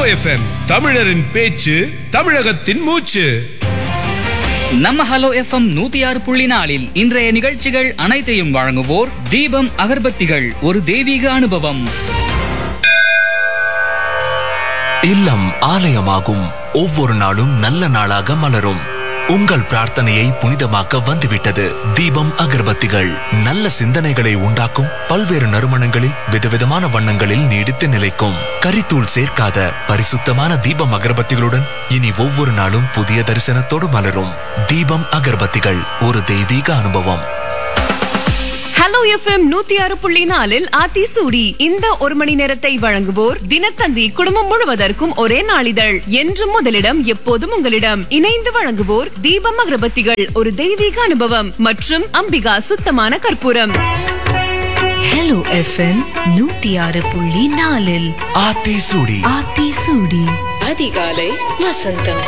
FM தமிழரின் பேச்சு தமிழகத்தின் மூச்சு நம்ம ஹலோ எஃப்எம் நூத்தி ஆறு புள்ளி நாலில் இன்றைய நிகழ்ச்சிகள் அனைத்தையும் வழங்குவோர் தீபம் அகர்பத்திகள் ஒரு தெய்வீக அனுபவம் இல்லம் ஆலயமாகும் ஒவ்வொரு நாளும் நல்ல நாளாக மலரும் உங்கள் பிரார்த்தனையை புனிதமாக்க வந்துவிட்டது தீபம் அகர்பத்திகள் நல்ல சிந்தனைகளை உண்டாக்கும் பல்வேறு நறுமணங்களில் விதவிதமான வண்ணங்களில் நீடித்து நிலைக்கும் கரித்தூள் சேர்க்காத பரிசுத்தமான தீபம் அகர்பத்திகளுடன் இனி ஒவ்வொரு நாளும் புதிய தரிசனத்தோடு மலரும் தீபம் அகர்பத்திகள் ஒரு தெய்வீக அனுபவம் ஹலோ எஃப்எம் நூத்தி ஆறு புள்ளி நாலில் ஆத்தி சூடி இந்த ஒரு மணி நேரத்தை வழங்குவோர் தினத்தந்தி குடும்பம் முழுவதற்கும் ஒரே நாளிதழ் என்றும் முதலிடம் எப்போதும் உங்களிடம் இணைந்து வழங்குவோர் தீபம் அகரபத்திகள் ஒரு தெய்வீக அனுபவம் மற்றும் அம்பிகா சுத்தமான கற்பூரம் ஹலோ எஃப்எம் நூத்தி ஆறு புள்ளி நாலில் ஆத்தி சூடி ஆத்தி சூடி அதிகாலை வசந்தம்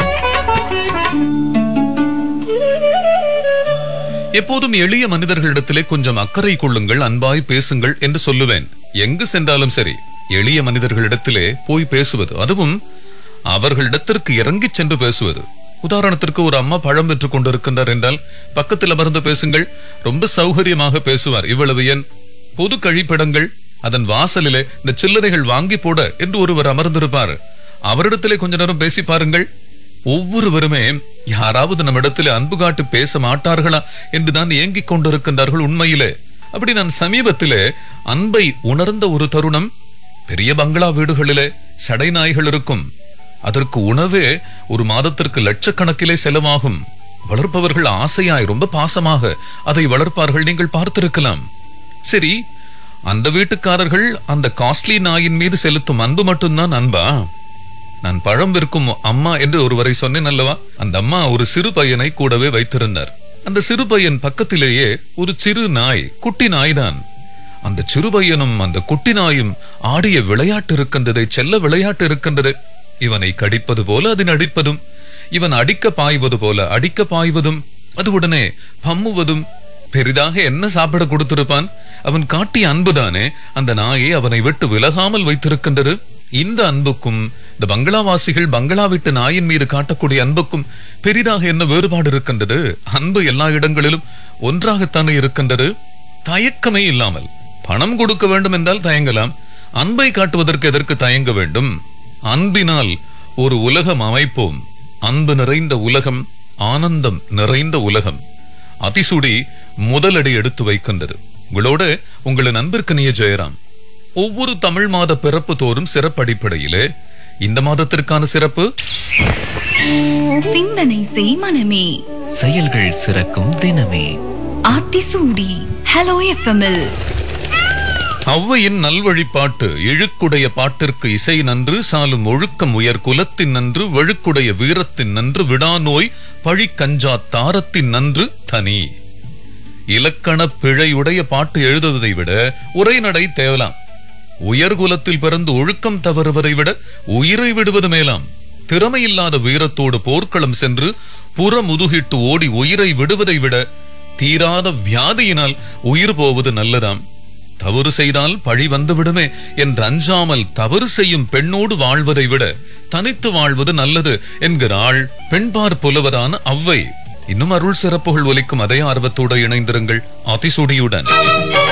எப்போதும் எளிய மனிதர்களிடத்திலே கொஞ்சம் அக்கறை கொள்ளுங்கள் அன்பாய் பேசுங்கள் என்று சொல்லுவேன் எங்கு சென்றாலும் சரி எளிய மனிதர்களிடத்திலே போய் பேசுவது அதுவும் அவர்களிடத்திற்கு இறங்கிச் சென்று பேசுவது உதாரணத்திற்கு ஒரு அம்மா பழம் பெற்றுக் கொண்டிருக்கின்றார் என்றால் பக்கத்தில் அமர்ந்து பேசுங்கள் ரொம்ப சௌகரியமாக பேசுவார் இவ்வளவு ஏன் பொது கழிப்பிடங்கள் அதன் வாசலிலே இந்த சில்லறைகள் வாங்கி போட என்று ஒருவர் அமர்ந்திருப்பார் அவரிடத்திலே கொஞ்ச நேரம் பேசி பாருங்கள் ஒவ்வொருவருமே யாராவது நம்மிடத்தில் அன்பு காட்டு பேச மாட்டார்களா என்றுதான் ஏங்கிக் கொண்டிருக்கின்றார்கள் உண்மையிலே அப்படி நான் சமீபத்திலே அன்பை உணர்ந்த ஒரு தருணம் பெரிய பங்களா வீடுகளிலே சடை நாய்கள் இருக்கும் அதற்கு உணவே ஒரு மாதத்திற்கு லட்சக்கணக்கிலே செலவாகும் வளர்ப்பவர்கள் ஆசையாய் ரொம்ப பாசமாக அதை வளர்ப்பார்கள் நீங்கள் பார்த்திருக்கலாம் சரி அந்த வீட்டுக்காரர்கள் அந்த காஸ்ட்லி நாயின் மீது செலுத்தும் அன்பு மட்டும்தான் அன்பா நான் பழம் விற்கும் அம்மா என்று ஒருவரை சொன்னேன் அல்லவா அந்த அம்மா ஒரு சிறு பையனை கூடவே வைத்திருந்தார் அந்த சிறு பையன் பக்கத்திலேயே ஒரு சிறு நாய் குட்டி நாய்தான் அந்த சிறு பையனும் அந்த குட்டி நாயும் ஆடிய விளையாட்டு இருக்கின்றது செல்ல விளையாட்டு இருக்கின்றது இவனை கடிப்பது போல அது நடிப்பதும் இவன் அடிக்க பாய்வது போல அடிக்க பாய்வதும் அது உடனே பம்முவதும் பெரிதாக என்ன சாப்பிட கொடுத்திருப்பான் அவன் காட்டிய அன்புதானே அந்த நாயை அவனை விட்டு விலகாமல் வைத்திருக்கின்றது இந்த அன்புக்கும் இந்த பங்களாவாசிகள் பங்களா விட்டு நாயின் மீது காட்டக்கூடிய அன்புக்கும் பெரிதாக என்ன வேறுபாடு இருக்கின்றது அன்பு எல்லா இடங்களிலும் ஒன்றாகத்தானே இருக்கின்றது தயக்கமே இல்லாமல் பணம் கொடுக்க வேண்டும் என்றால் தயங்கலாம் அன்பை காட்டுவதற்கு எதற்கு தயங்க வேண்டும் அன்பினால் ஒரு உலகம் அமைப்போம் அன்பு நிறைந்த உலகம் ஆனந்தம் நிறைந்த உலகம் அதிசுடி முதலடி எடுத்து வைக்கின்றது உங்களோட உங்களின் நண்பர்க்கனிய ஜெயராம் ஒவ்வொரு தமிழ் மாத பிறப்பு தோறும் சிறப்பு அடிப்படையிலே இந்த மாதத்திற்கான சிறப்பு சிந்தனை செய் மனமே செயல்கள் சிறக்கும் தினமே ஆத்தி சூடி ஹலோ எஃப்எம்எல் ஔவையின் நல்வழிப்பாட்டு இழுக்குடைய பாட்டிற்கு இசை நன்று சாலும் ஒழுக்கம் உயர் குலத்தின் நன்று வழுக்குடைய வீரத்தின் நன்று விடாநோய் பழிக்கஞ்சா தாரத்தின் நன்று தனி இலக்கண பிழையுடைய பாட்டு எழுதுவதை விட உரைநடை தேவலாம் உயர்குலத்தில் பிறந்து ஒழுக்கம் தவறுவதை விட உயிரை விடுவது மேலாம் திறமையில்லாத வீரத்தோடு போர்க்களம் சென்று புறமுதுகிட்டு ஓடி உயிரை விடுவதை விட தீராத வியாதியினால் உயிர் போவது நல்லதாம் தவறு செய்தால் பழி வந்துவிடுமே என்று அஞ்சாமல் தவறு செய்யும் பெண்ணோடு வாழ்வதை விட தனித்து வாழ்வது நல்லது என்கிறாள் பெண்பார் புலவரான அவ்வை இன்னும் அருள் சிறப்புகள் ஒலிக்கும் அதே ஆர்வத்தோடு இணைந்திருங்கள் அதிசூடியுடன்